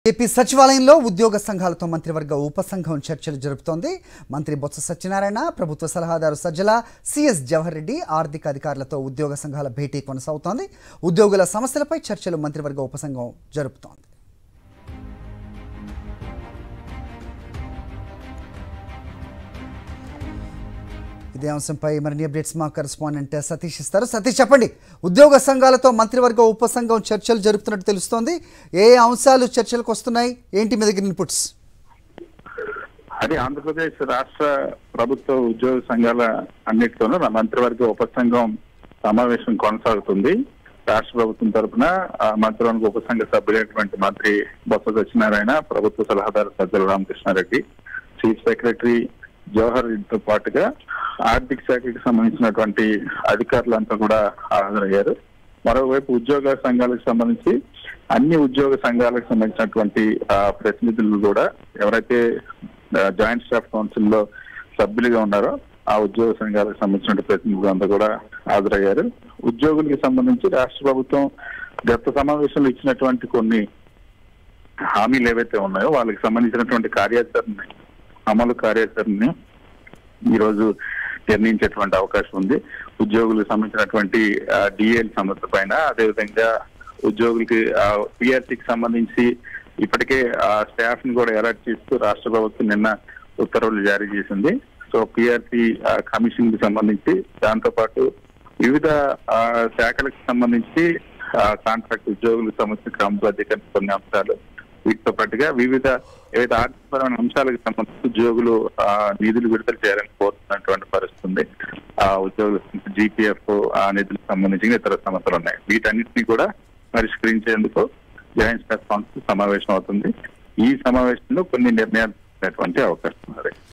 AP సచివాలయంలో ఉద్యోగ సంఘాలతో మంత్రివర్గ ఉపసంఘం చర్చలు జరుపుతోంది మంత్రి బొత్స సత్యనారాయణ ప్రభుత్వ సలహాదారు సజ్జల సిఎస్ జవహర్ రెడ్డి ఆర్థిక అధికారులతో ఉద్యోగ సంఘాల భేటీ కొనసాగుతోంది ఉద్యోగుల సమస్యలపై చర్చలు మంత్రివర్గ ఉపసంఘం జరుపుతోంది ఇదే అంశంపై మరిన్ని అప్డేట్స్ మా కరెస్పాండెంట్ సతీష్ ఇస్తారు సతీష్ చెప్పండి ఉద్యోగ సంఘాలతో మంత్రివర్గ ఉపసంఘం చర్చలు జరుపుతున్నట్టు తెలుస్తోంది ఏ అంశాలు చర్చలకు వస్తున్నాయి ఏంటి మీ దగ్గర ఇన్పుట్స్ అది ఆంధ్రప్రదేశ్ రాష్ట్ర ప్రభుత్వ ఉద్యోగ సంఘాల అన్నిటితోనూ నా మంత్రివర్గ ఉపసంఘం సమావేశం కొనసాగుతుంది రాష్ట్ర ప్రభుత్వం తరఫున ఆ మంత్రివర్గ ఉపసంఘ సభ్యులైనటువంటి మంత్రి బొత్స సత్యనారాయణ ప్రభుత్వ సలహాదారు సజ్జల రామకృష్ణారెడ్డి చీఫ్ సెక్రటరీ జవహర్ రెడ్డితో పాటుగా ఆర్థిక శాఖకి సంబంధించినటువంటి అధికారులంతా కూడా హాజరయ్యారు మరోవైపు ఉద్యోగ సంఘాలకు సంబంధించి అన్ని ఉద్యోగ సంఘాలకు సంబంధించినటువంటి ఆ, ప్రతినిధులు కూడా ఎవరైతే ఆ, జాయింట్ స్టాఫ్ కౌన్సిల్ లో సభ్యులుగా ఉన్నారో ఆ ఉద్యోగ సంఘాలకు సంబంధించిన ప్రతినిధులు అంతా కూడా హాజరయ్యారు ఉద్యోగులకి సంబంధించి రాష్ట్ర ప్రభుత్వం గత సమావేశంలో ఇచ్చినటువంటి కొన్ని హామీలు ఏవైతే ఉన్నాయో వాళ్ళకి సంబంధించినటువంటి కార్యాచరణ అమలు కార్యాచరణని ఈ రోజు నిర్ణయించేటువంటి అవకాశం ఉంది ఉద్యోగులకు సంబంధించినటువంటి డిఎల్ సమస్య పైన అదేవిధంగా ఉద్యోగులకి పిఆర్సీకి సంబంధించి ఇప్పటికే ఆ స్టాఫ్ ని కూడా అలర్ట్ చేస్తూ రాష్ట్ర ప్రభుత్వం నిన్న ఉత్తర్వులు జారీ చేసింది సో పిఆర్సీ కమిషన్ కి సంబంధించి దాంతో పాటు వివిధ ఆ, శాఖలకు సంబంధించి ఆ, కాంట్రాక్ట్ ఉద్యోగులకు సంబంధించిన క్రమబద్ధీకరణ కొన్ని అంశాలు వీటితో పాటుగా వివిధ ఏవైతే ఆర్థికపరమైన అంశాలకు సంబంధించి ఉద్యోగులు ఆ, నిధులు విడుదల చేయాలని కోరుతున్నటువంటి పరిస్థితి ఉంది ఆ ఉద్యోగుల జీపీఎఫ్ ఆ నిధులకు సంబంధించి ఇతర సమస్యలు ఉన్నాయి వీటన్నిటిని కూడా పరిష్కరించేందుకు జాయింట్ స్టాఫ్ కౌన్సిల్ సమావేశం అవుతుంది ఈ సమావేశంలో కొన్ని నిర్ణయాలు తీసుకునేటువంటి అవకాశం